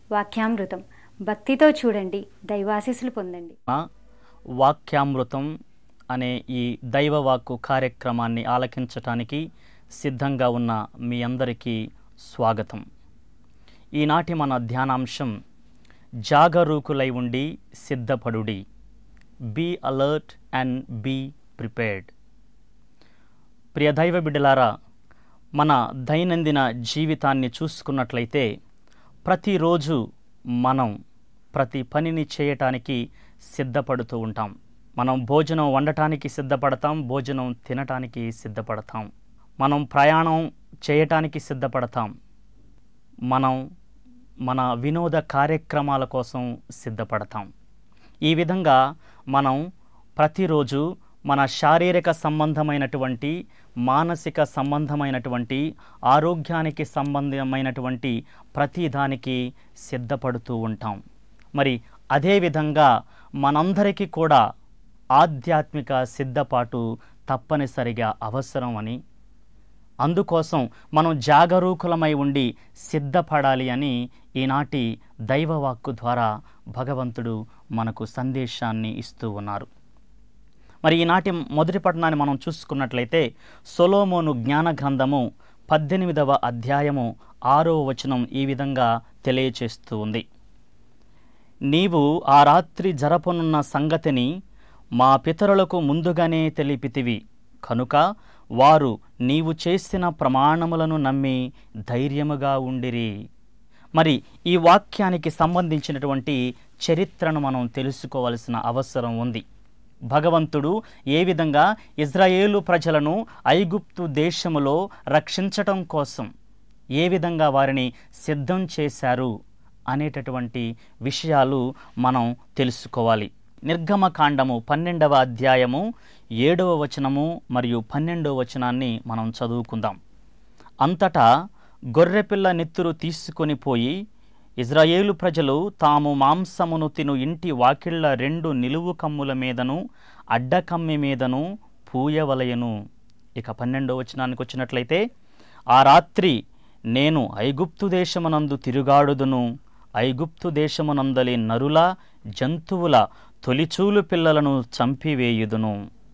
వాక్యామృతం భక్తితో చూడండి దైవాశీస్సులు పొందండి నా వాక్యామృతం అనే ఈ దైవవాక్కు కార్యక్రమాన్ని ఆలకించటానికి సిద్ధంగా ఉన్న మీ అందరికీ స్వాగతం ఈనాటి మన ధ్యానాంశం జాగరూకులై ఉండి సిద్ధపడుడి be alert and be prepared ప్రియ దైవ బిడ్డలారా మన దైనందిన జీవితాన్ని చూసుకున్నట్లయితే ప్రతిరోజు మనం ప్రతి పనిని చేయటానికి సిద్ధపడుతూ ఉంటాం మనం భోజనం వండటానికి సిద్ధపడతాం భోజనం తినటానికి సిద్ధపడతాం మనం ప్రయాణం చేయటానికి సిద్ధపడతాం మనం మన వినోద కార్యక్రమాల కోసం సిద్ధపడతాం ఈ విధంగా మనం ప్రతిరోజు మన శారీరక సంబంధమైనటువంటి మానసిక సంబంధమైనటువంటి ఆరోగ్యానికి సంబంధమైనటువంటి ప్రతి దానికి సిద్ధపడుతూ ఉంటాం మరి అదేవిధంగా మనందరికీ కూడా ఆధ్యాత్మిక సిద్ధపాటు తప్పనిసరిగా అవసరం అని అందుకోసం మనం జాగరూకులమై ఉండి సిద్ధపడాలి అని ఈనాటి దైవవాక్కు ద్వారా భగవంతుడు మనకు సందేశాన్ని ఇస్తూ ఉన్నారు మరి ఈనాటి మొదటి పట్టణాన్ని మనం చూసుకున్నట్లయితే సొలోమోను జ్ఞాన గ్రంథము పద్దెనిమిదవ అధ్యాయము ఆరో వచనం ఈ విధంగా తెలియచేస్తూ ఉంది నీవు ఆ రాత్రి జరపనున్న సంగతిని మా పితరులకు ముందుగానే తెలిపితివి కనుక వారు నీవు చేసిన ప్రమాణములను నమ్మి ధైర్యముగా ఉండిరి మరి ఈ వాక్యానికి సంబంధించినటువంటి చరిత్రను మనం తెలుసుకోవలసిన అవసరం ఉంది భగవంతుడు ఏ విధంగా ఇజ్రాయేలు ప్రజలను ఐగుప్తు దేశములో రక్షించటం కోసం ఏ విధంగా వారిని సిద్ధం చేశారు అనేటటువంటి విషయాలు మనం తెలుసుకోవాలి నిర్గమకాండము పన్నెండవ అధ్యాయము ఏడవ వచనము మరియు పన్నెండవ వచనాన్ని మనం చదువుకుందాం అంతటా గొర్రెపిల్ల నెత్తురు తీసుకొని పోయి ఇజ్రాయేలు ప్రజలు తాము మాంసమును తిను ఇంటి వాకిళ్ల రెండు నిలువు కమ్ముల మీదను అడ్డకమ్మి మీదను పూయవలయను ఇక పన్నెండో వచనానికి వచ్చినట్లయితే ఆ రాత్రి నేను ఐగుప్తు దేశమునందు తిరుగాడుదును ఐగుప్తు దేశమునందలి నరుల జంతువుల తొలిచూలు పిల్లలను చంపివేయుదును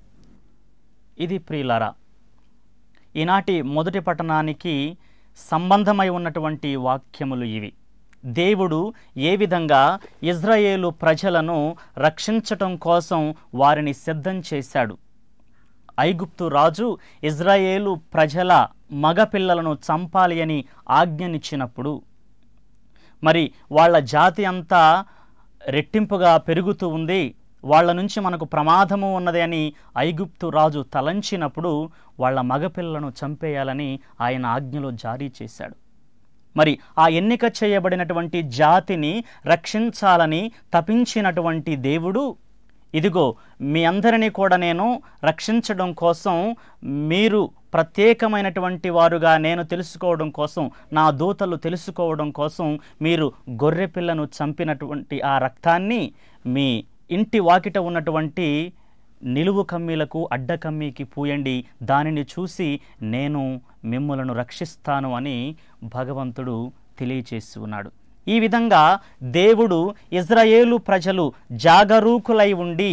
ఇది ప్రియులారా ఈనాటి మొదటి పట్టణానికి సంబంధమై ఉన్నటువంటి వాక్యములు ఇవి దేవుడు ఏ విధంగా ఇజ్రాయేలు ప్రజలను రక్షించటం కోసం వారిని సిద్ధం చేశాడు ఐగుప్తు రాజు ఇజ్రాయేలు ప్రజల మగపిల్లలను చంపాలి అని ఆజ్ఞనిచ్చినప్పుడు మరి వాళ్ళ జాతి అంతా రెట్టింపుగా పెరుగుతూ ఉంది వాళ్ళ నుంచి మనకు ప్రమాదము ఉన్నది అని ఐగుప్తు రాజు తలంచినప్పుడు వాళ్ళ మగపిల్లలను చంపేయాలని ఆయన ఆజ్ఞలో జారీ చేశాడు మరి ఆ ఎన్నిక చేయబడినటువంటి జాతిని రక్షించాలని తపించినటువంటి దేవుడు ఇదిగో మీ అందరినీ కూడా నేను రక్షించడం కోసం మీరు ప్రత్యేకమైనటువంటి వారుగా నేను తెలుసుకోవడం కోసం నా దూతలు తెలుసుకోవడం కోసం మీరు గొర్రె పిల్లను చంపినటువంటి ఆ రక్తాన్ని మీ ఇంటి వాకిట ఉన్నటువంటి నిలువు కమ్మీలకు అడ్డకమ్మీకి పూయండి దానిని చూసి నేను మిమ్మలను రక్షిస్తాను అని భగవంతుడు తెలియచేసి ఉన్నాడు ఈ విధంగా దేవుడు ఇజ్రాయేలు ప్రజలు జాగరూకులై ఉండి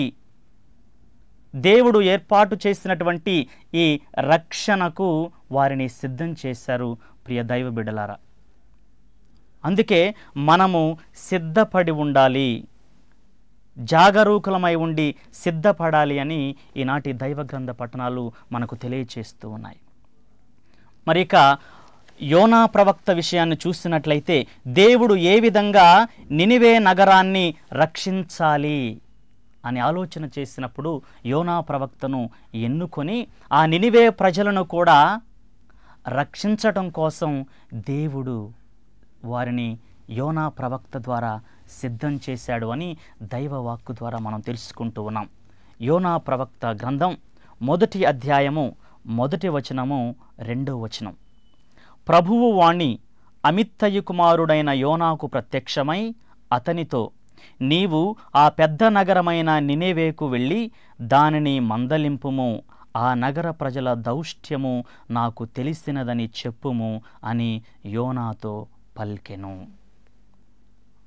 దేవుడు ఏర్పాటు చేసినటువంటి ఈ రక్షణకు వారిని సిద్ధం చేశారు ప్రియ దైవ బిడ్డలారా అందుకే మనము సిద్ధపడి ఉండాలి జాగరూకులమై ఉండి సిద్ధపడాలి అని ఈనాటి దైవ గ్రంథ పట్టణాలు మనకు తెలియచేస్తూ ఉన్నాయి మరి ఇక యోనా ప్రవక్త విషయాన్ని చూసినట్లయితే దేవుడు ఏ విధంగా నినివే నగరాన్ని రక్షించాలి అని ఆలోచన చేసినప్పుడు యోనా ప్రవక్తను ఎన్నుకొని ఆ నినివే ప్రజలను కూడా రక్షించటం కోసం దేవుడు వారిని యోనా ప్రవక్త ద్వారా సిద్ధం చేశాడు అని దైవ వాక్కు ద్వారా మనం తెలుసుకుంటూ ఉన్నాం యోనా ప్రవక్త గ్రంథం మొదటి అధ్యాయము మొదటి వచనము రెండో వచనం ప్రభువు వాణి అమిత్తయ్య కుమారుడైన యోనాకు ప్రత్యక్షమై అతనితో నీవు ఆ పెద్ద నగరమైన నినేవేకు వెళ్ళి దానిని మందలింపుము ఆ నగర ప్రజల దౌష్ట్యము నాకు తెలిసినదని చెప్పుము అని యోనాతో పల్కెను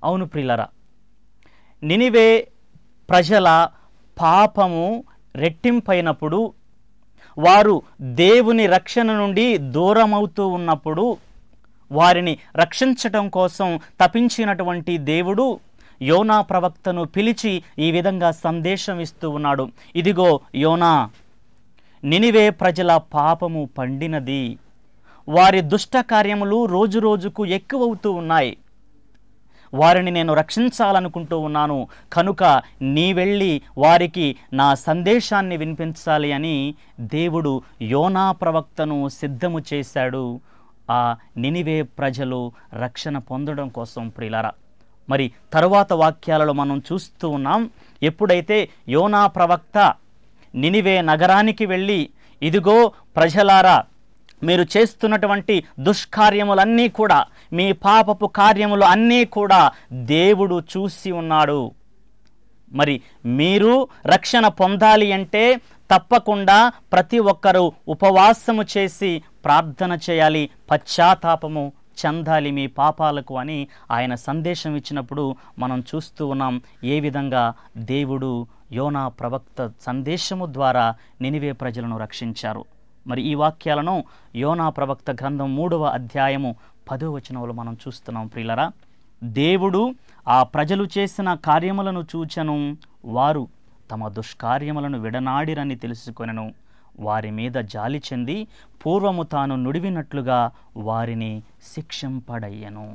అవును ప్రిల్లరా నినివే ప్రజల పాపము రెట్టింపైనప్పుడు వారు దేవుని రక్షణ నుండి దూరమవుతూ ఉన్నప్పుడు వారిని రక్షించటం కోసం తపించినటువంటి దేవుడు యోనా ప్రవక్తను పిలిచి ఈ విధంగా సందేశం ఇస్తూ ఉన్నాడు ఇదిగో యోనా నినివే ప్రజల పాపము పండినది వారి దుష్ట కార్యములు రోజురోజుకు ఎక్కువవుతూ ఉన్నాయి వారిని నేను రక్షించాలనుకుంటూ ఉన్నాను కనుక నీ వెళ్ళి వారికి నా సందేశాన్ని వినిపించాలి అని దేవుడు యోనా ప్రవక్తను సిద్ధము చేశాడు ఆ నినివే ప్రజలు రక్షణ పొందడం కోసం ప్రిలారా మరి తరువాత వాక్యాలలో మనం చూస్తూ ఉన్నాం ఎప్పుడైతే యోనా ప్రవక్త నినివే నగరానికి వెళ్ళి ఇదిగో ప్రజలారా మీరు చేస్తున్నటువంటి దుష్కార్యములన్నీ కూడా మీ పాపపు కార్యములు అన్నీ కూడా దేవుడు చూసి ఉన్నాడు మరి మీరు రక్షణ పొందాలి అంటే తప్పకుండా ప్రతి ఒక్కరూ ఉపవాసము చేసి ప్రార్థన చేయాలి పశ్చాత్తాపము చెందాలి మీ పాపాలకు అని ఆయన సందేశం ఇచ్చినప్పుడు మనం చూస్తూ ఉన్నాం ఏ విధంగా దేవుడు యోనా ప్రవక్త సందేశము ద్వారా నినివే ప్రజలను రక్షించారు మరి ఈ వాక్యాలను యోనా ప్రవక్త గ్రంథం మూడవ అధ్యాయము పదో వచనంలో మనం చూస్తున్నాం ప్రియులరా దేవుడు ఆ ప్రజలు చేసిన కార్యములను చూచెను వారు తమ దుష్కార్యములను విడనాడిరని తెలుసుకొనెను వారి మీద జాలి చెంది పూర్వము తాను నుడివినట్లుగా వారిని శిక్షంపడయ్యను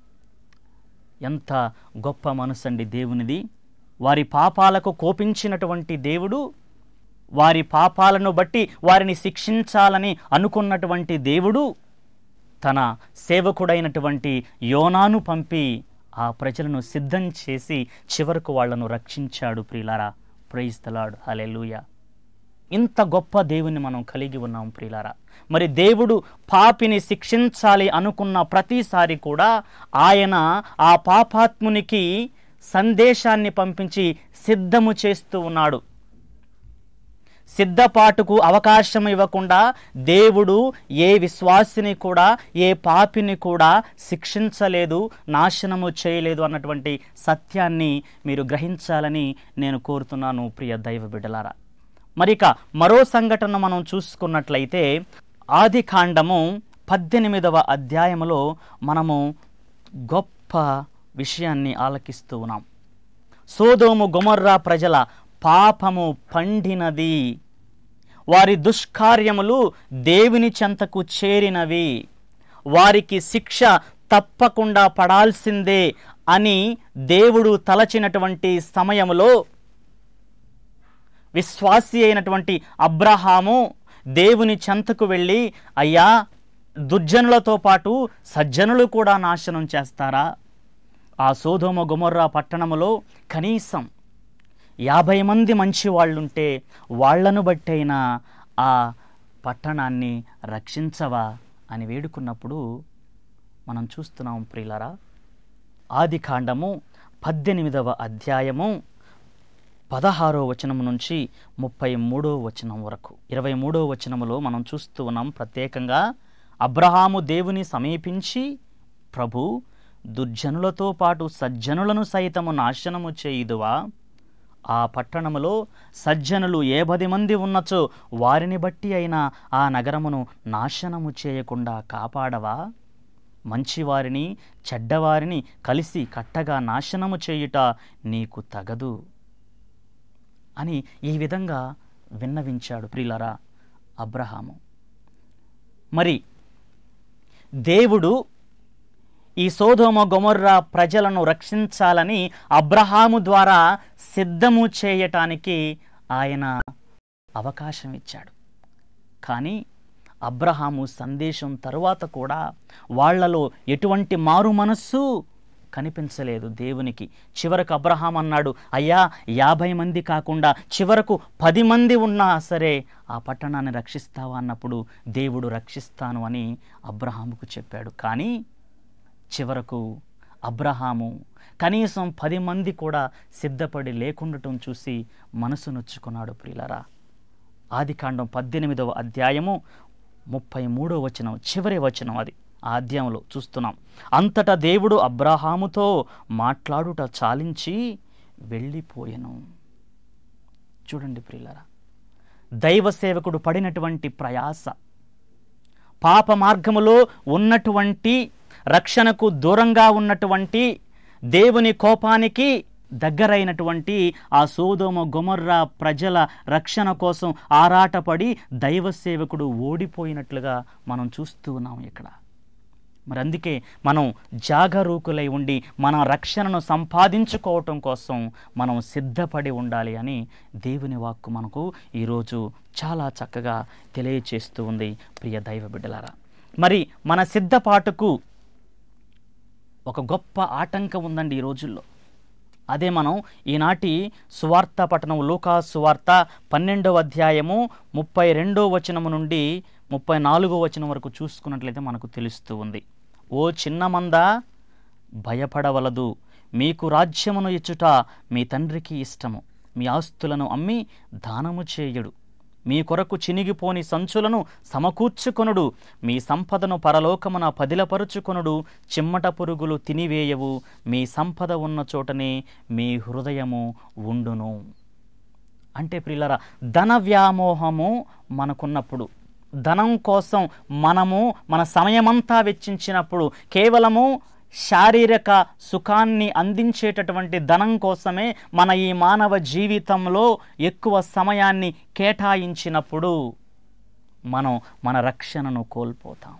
ఎంత గొప్ప మనసండి దేవునిది వారి పాపాలకు కోపించినటువంటి దేవుడు వారి పాపాలను బట్టి వారిని శిక్షించాలని అనుకున్నటువంటి దేవుడు తన సేవకుడైనటువంటి యోనాను పంపి ఆ ప్రజలను సిద్ధం చేసి చివరకు వాళ్లను రక్షించాడు ప్రియులారా ప్రైజ్ తలాడ్ హలెలుయ ఇంత గొప్ప దేవుని మనం కలిగి ఉన్నాం ప్రియులారా మరి దేవుడు పాపిని శిక్షించాలి అనుకున్న ప్రతిసారి కూడా ఆయన ఆ పాపాత్మునికి సందేశాన్ని పంపించి సిద్ధము చేస్తూ ఉన్నాడు సిద్ధపాటుకు అవకాశం ఇవ్వకుండా దేవుడు ఏ విశ్వాసిని కూడా ఏ పాపిని కూడా శిక్షించలేదు నాశనము చేయలేదు అన్నటువంటి సత్యాన్ని మీరు గ్రహించాలని నేను కోరుతున్నాను ప్రియ దైవ బిడ్డలారా మరిక మరో సంఘటన మనం చూసుకున్నట్లయితే ఆది కాండము పద్దెనిమిదవ అధ్యాయములో మనము గొప్ప విషయాన్ని ఆలకిస్తూ ఉన్నాం సోదోము గొమర్రా ప్రజల పాపము పండినది వారి దుష్కార్యములు దేవుని చెంతకు చేరినవి వారికి శిక్ష తప్పకుండా పడాల్సిందే అని దేవుడు తలచినటువంటి సమయములో విశ్వాసి అయినటువంటి అబ్రహాము దేవుని చెంతకు వెళ్ళి అయ్యా దుర్జనులతో పాటు సజ్జనులు కూడా నాశనం చేస్తారా ఆ సోదోమ గుమర్రా పట్టణములో కనీసం యాభై మంది మంచి వాళ్ళుంటే వాళ్లను బట్టైనా ఆ పట్టణాన్ని రక్షించవా అని వేడుకున్నప్పుడు మనం చూస్తున్నాం ప్రియులరా ఆది కాండము పద్దెనిమిదవ అధ్యాయము పదహారో వచనం నుంచి ముప్పై మూడో వచనం వరకు ఇరవై మూడో వచనములో మనం చూస్తూ ఉన్నాం ప్రత్యేకంగా అబ్రహాము దేవుని సమీపించి ప్రభు దుర్జనులతో పాటు సజ్జనులను సైతము నాశనము చేయుదువా ఆ పట్టణములో సజ్జనులు ఏ పది మంది ఉన్నచో వారిని బట్టి అయినా ఆ నగరమును నాశనము చేయకుండా కాపాడవా మంచివారిని చెడ్డవారిని కలిసి కట్టగా నాశనము చేయుట నీకు తగదు అని ఈ విధంగా విన్నవించాడు ప్రిలరా అబ్రహాము మరి దేవుడు ఈ సోదోమ గొమర్రా ప్రజలను రక్షించాలని అబ్రహాము ద్వారా సిద్ధము చేయటానికి ఆయన అవకాశం ఇచ్చాడు కానీ అబ్రహాము సందేశం తరువాత కూడా వాళ్లలో ఎటువంటి మారు మనస్సు కనిపించలేదు దేవునికి చివరకు అబ్రహాం అన్నాడు అయ్యా యాభై మంది కాకుండా చివరకు పది మంది ఉన్నా సరే ఆ పట్టణాన్ని రక్షిస్తావా అన్నప్పుడు దేవుడు రక్షిస్తాను అని అబ్రహాముకు చెప్పాడు కానీ చివరకు అబ్రహాము కనీసం పది మంది కూడా సిద్ధపడి లేకుండటం చూసి మనసు నొచ్చుకున్నాడు ప్రియులరా ఆదికాండం పద్దెనిమిదవ అధ్యాయము ముప్పై మూడో వచనం చివరి వచనం అది ఆ అధ్యాయంలో చూస్తున్నాం అంతటా దేవుడు అబ్రహాముతో మాట్లాడుట చాలించి వెళ్ళిపోయెను చూడండి ప్రియులరా దైవ సేవకుడు పడినటువంటి ప్రయాస పాప మార్గములో ఉన్నటువంటి రక్షణకు దూరంగా ఉన్నటువంటి దేవుని కోపానికి దగ్గరైనటువంటి ఆ సోదోమ గొమర్రా ప్రజల రక్షణ కోసం ఆరాటపడి దైవ సేవకుడు ఓడిపోయినట్లుగా మనం చూస్తూ ఉన్నాం ఇక్కడ మరి అందుకే మనం జాగరూకులై ఉండి మన రక్షణను సంపాదించుకోవటం కోసం మనం సిద్ధపడి ఉండాలి అని దేవుని వాక్కు మనకు ఈరోజు చాలా చక్కగా తెలియచేస్తూ ఉంది ప్రియ దైవ బిడ్డలారా మరి మన సిద్ధపాటుకు ఒక గొప్ప ఆటంకం ఉందండి ఈ రోజుల్లో అదే మనం ఈనాటి సువార్త పట్టణం లూకా సువార్త పన్నెండవ అధ్యాయము ముప్పై రెండో వచనము నుండి ముప్పై నాలుగో వచనం వరకు చూసుకున్నట్లయితే మనకు తెలుస్తూ ఉంది ఓ చిన్న మంద భయపడవలదు మీకు రాజ్యమును ఇచ్చుట మీ తండ్రికి ఇష్టము మీ ఆస్తులను అమ్మి దానము చేయుడు మీ కొరకు చినిగిపోని సంచులను సమకూర్చుకొనుడు మీ సంపదను పరలోకమున పదిలపరుచుకొనుడు చిమ్మట పురుగులు తినివేయవు మీ సంపద ఉన్న చోటనే మీ హృదయము ఉండును అంటే ప్రియులరా ధన వ్యామోహము మనకున్నప్పుడు ధనం కోసం మనము మన సమయమంతా వెచ్చించినప్పుడు కేవలము శారీరక సుఖాన్ని అందించేటటువంటి ధనం కోసమే మన ఈ మానవ జీవితంలో ఎక్కువ సమయాన్ని కేటాయించినప్పుడు మనం మన రక్షణను కోల్పోతాం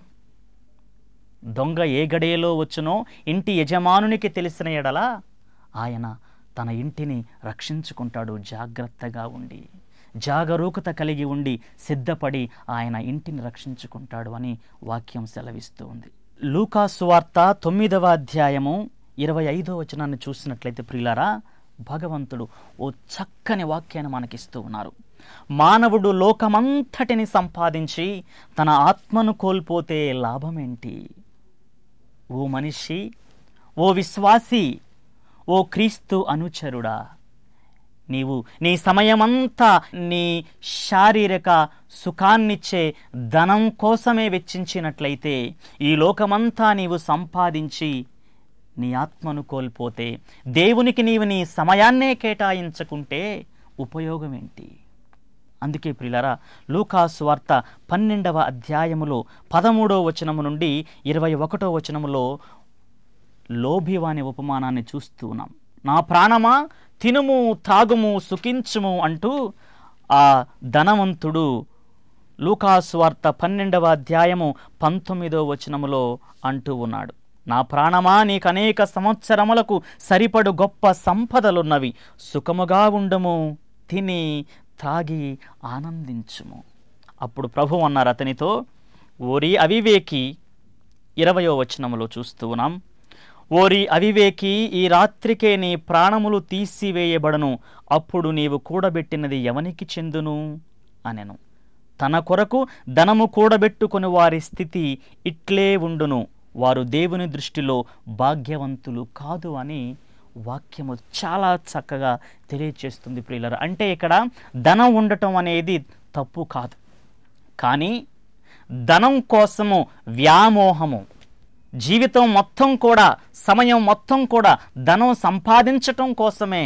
దొంగ ఏ గడియలో వచ్చునో ఇంటి యజమానునికి తెలిసిన ఎడల ఆయన తన ఇంటిని రక్షించుకుంటాడు జాగ్రత్తగా ఉండి జాగరూకత కలిగి ఉండి సిద్ధపడి ఆయన ఇంటిని రక్షించుకుంటాడు అని వాక్యం సెలవిస్తూ ఉంది లూకా సువార్త తొమ్మిదవ అధ్యాయము ఇరవై ఐదో వచనాన్ని చూసినట్లయితే ప్రియులారా భగవంతుడు ఓ చక్కని వాక్యాన్ని మనకిస్తూ ఉన్నారు మానవుడు లోకమంతటిని సంపాదించి తన ఆత్మను కోల్పోతే లాభమేంటి ఓ మనిషి ఓ విశ్వాసి ఓ క్రీస్తు అనుచరుడా నీవు నీ సమయమంతా నీ శారీరక సుఖాన్నిచ్చే ధనం కోసమే వెచ్చించినట్లయితే ఈ లోకమంతా నీవు సంపాదించి నీ ఆత్మను కోల్పోతే దేవునికి నీవు నీ సమయాన్నే కేటాయించకుంటే ఉపయోగం ఏంటి అందుకే ప్రిలరా లూకాసు వార్త పన్నెండవ అధ్యాయములో పదమూడవ వచనము నుండి ఇరవై ఒకటో వచనములో లోభివాని ఉపమానాన్ని చూస్తూ ఉన్నాం నా ప్రాణమా తినుము తాగుము సుఖించుము అంటూ ఆ ధనవంతుడు లూకాసు వార్త పన్నెండవ అధ్యాయము పంతొమ్మిదో వచనములో అంటూ ఉన్నాడు నా ప్రాణమా నీకు అనేక సంవత్సరములకు సరిపడు గొప్ప సంపదలున్నవి సుఖముగా ఉండుము తిని త్రాగి ఆనందించుము అప్పుడు ప్రభు అన్నారు అతనితో ఓరి అవివేకి ఇరవయో వచనములో చూస్తూ ఉన్నాం ఓరి అవివేకి ఈ రాత్రికే నీ ప్రాణములు తీసివేయబడను అప్పుడు నీవు కూడబెట్టినది ఎవనికి చెందును అనెను తన కొరకు ధనము కూడబెట్టుకుని వారి స్థితి ఇట్లే ఉండును వారు దేవుని దృష్టిలో భాగ్యవంతులు కాదు అని వాక్యము చాలా చక్కగా తెలియచేస్తుంది ప్రియులరు అంటే ఇక్కడ ధనం ఉండటం అనేది తప్పు కాదు కానీ ధనం కోసము వ్యామోహము జీవితం మొత్తం కూడా సమయం మొత్తం కూడా ధనం సంపాదించటం కోసమే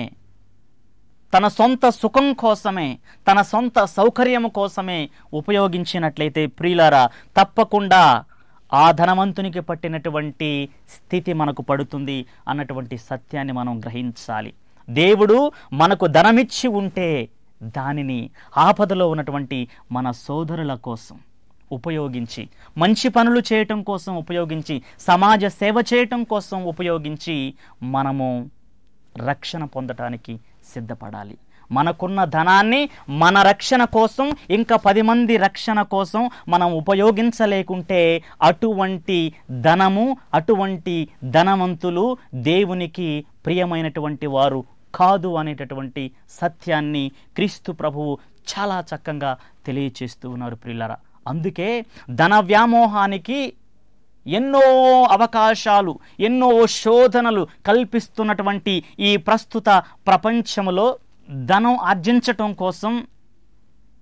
తన సొంత సుఖం కోసమే తన సొంత సౌకర్యం కోసమే ఉపయోగించినట్లయితే ప్రియులారా తప్పకుండా ఆ ధనవంతునికి పట్టినటువంటి స్థితి మనకు పడుతుంది అన్నటువంటి సత్యాన్ని మనం గ్రహించాలి దేవుడు మనకు ధనమిచ్చి ఉంటే దానిని ఆపదలో ఉన్నటువంటి మన సోదరుల కోసం ఉపయోగించి మంచి పనులు చేయటం కోసం ఉపయోగించి సమాజ సేవ చేయటం కోసం ఉపయోగించి మనము రక్షణ పొందటానికి సిద్ధపడాలి మనకున్న ధనాన్ని మన రక్షణ కోసం ఇంకా పది మంది రక్షణ కోసం మనం ఉపయోగించలేకుంటే అటువంటి ధనము అటువంటి ధనవంతులు దేవునికి ప్రియమైనటువంటి వారు కాదు అనేటటువంటి సత్యాన్ని క్రీస్తు ప్రభువు చాలా చక్కగా తెలియచేస్తూ ఉన్నారు ప్రిల్లరా అందుకే ధన వ్యామోహానికి ఎన్నో అవకాశాలు ఎన్నో శోధనలు కల్పిస్తున్నటువంటి ఈ ప్రస్తుత ప్రపంచంలో ధనం ఆర్జించటం కోసం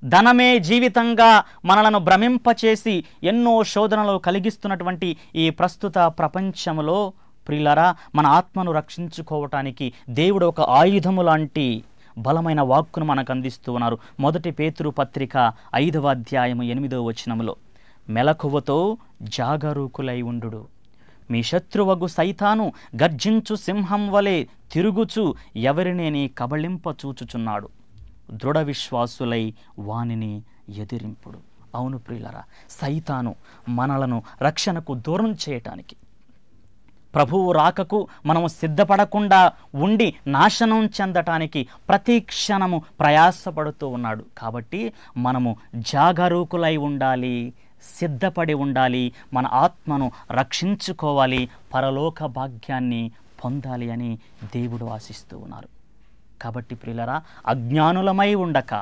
ధనమే జీవితంగా మనలను భ్రమింపచేసి ఎన్నో శోధనలు కలిగిస్తున్నటువంటి ఈ ప్రస్తుత ప్రపంచంలో ప్రియులరా మన ఆత్మను రక్షించుకోవటానికి దేవుడు ఒక ఆయుధము లాంటి బలమైన వాక్కును మనకు అందిస్తూ ఉన్నారు మొదటి పేతురు పత్రిక ఐదవ అధ్యాయము ఎనిమిదవ వచనములో మెలకువతో జాగరూకులై ఉండు మీ శత్రువగు సైతాను గర్జించు సింహం వలె తిరుగుచు ఎవరినేని కబళింప చూచుచున్నాడు దృఢ విశ్వాసులై వానిని ఎదిరింపుడు అవును ప్రియులరా సైతాను మనలను రక్షణకు దూరం చేయటానికి ప్రభువు రాకకు మనము సిద్ధపడకుండా ఉండి నాశనం చెందటానికి ప్రతి క్షణము ప్రయాసపడుతూ ఉన్నాడు కాబట్టి మనము జాగరూకులై ఉండాలి సిద్ధపడి ఉండాలి మన ఆత్మను రక్షించుకోవాలి పరలోక భాగ్యాన్ని పొందాలి అని దేవుడు ఆశిస్తూ ఉన్నారు కాబట్టి ప్రియులరా అజ్ఞానులమై ఉండక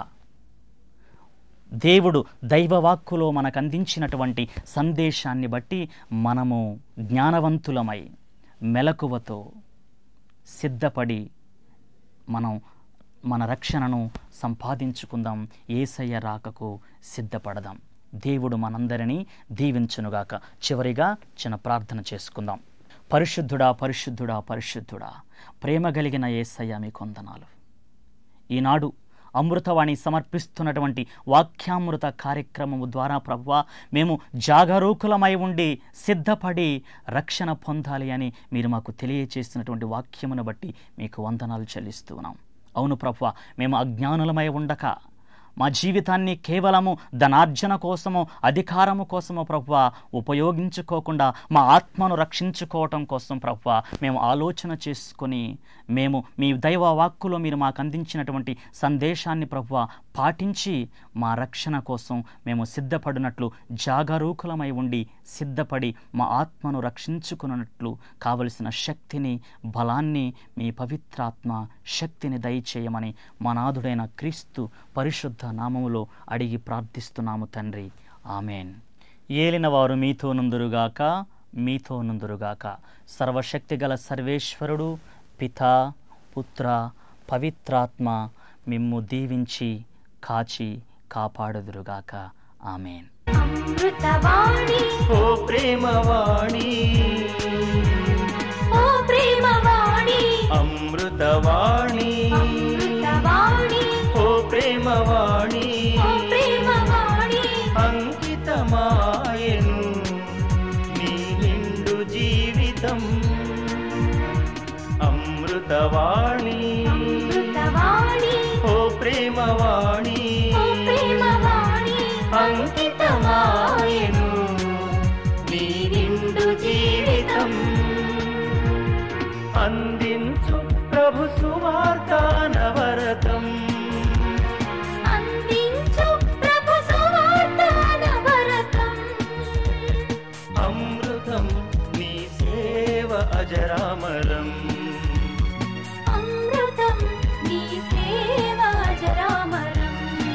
దేవుడు దైవవాక్కులో మనకు అందించినటువంటి సందేశాన్ని బట్టి మనము జ్ఞానవంతులమై మెలకువతో సిద్ధపడి మనం మన రక్షణను సంపాదించుకుందాం ఏసయ్య రాకకు సిద్ధపడదాం దేవుడు మనందరినీ దీవించునుగాక చివరిగా చిన్న ప్రార్థన చేసుకుందాం పరిశుద్ధుడా పరిశుద్ధుడా పరిశుద్ధుడా ప్రేమ కలిగిన ఏసయ్య మీ కొందనాలు ఈనాడు అమృతవాణి సమర్పిస్తున్నటువంటి వాక్యామృత కార్యక్రమము ద్వారా ప్రవ్వ మేము జాగరూకులమై ఉండి సిద్ధపడి రక్షణ పొందాలి అని మీరు మాకు తెలియచేస్తున్నటువంటి వాక్యమును బట్టి మీకు వందనాలు చెల్లిస్తున్నాం అవును ప్రవ్వ మేము అజ్ఞానులమై ఉండక మా జీవితాన్ని కేవలము ధనార్జన కోసమో అధికారము కోసమో ప్రవ్వ ఉపయోగించుకోకుండా మా ఆత్మను రక్షించుకోవటం కోసం ప్రవ్వ మేము ఆలోచన చేసుకొని మేము మీ దైవ వాక్కులో మీరు మాకు అందించినటువంటి సందేశాన్ని ప్రవ్వ పాటించి మా రక్షణ కోసం మేము సిద్ధపడినట్లు జాగరూకులమై ఉండి సిద్ధపడి మా ఆత్మను రక్షించుకున్నట్లు కావలసిన శక్తిని బలాన్ని మీ పవిత్రాత్మ శక్తిని దయచేయమని మా నాథుడైన క్రీస్తు పరిశుద్ధ నామములో అడిగి ప్రార్థిస్తున్నాము తండ్రి ఆమెన్ ఏలిన వారు మీతో నుందురుగాక మీతో నుందురుగాక సర్వశక్తిగల సర్వేశ్వరుడు పిత పుత్ర పవిత్రాత్మ మిమ్ము దీవించి కాచి కాపాడుదురుగాక ఆమెన్ అమృతవాణి ఓ ప్రేమవాణి ఓ ప్రేమవాణి అమృతవాణి అమృతవాణి ఓ ప్రేమవాణి ఓ ప్రేమవాణి అంకితమాయను నీ నిండు జీవితం అమృతవాణి అమృతవాణి ఓ ప్రేమవాణి ఓ ప్రేమవాణి అంకితమాయను నీ నిండు జీవితం అందించు ప్రభు సువార్త నవరతం అందించు ప్రభు సువార్త నవరతం అమృతం నీ సేవ అజరామరం అమృతం నీ సేవ అజరామరం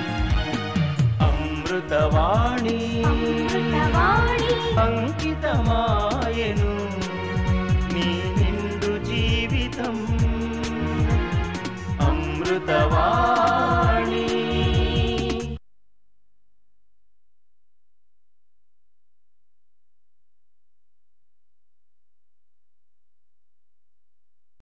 అమృతవాణి అమృతవాణి అంకితమాయను నీ నిండు జీవితం అమృతవాణి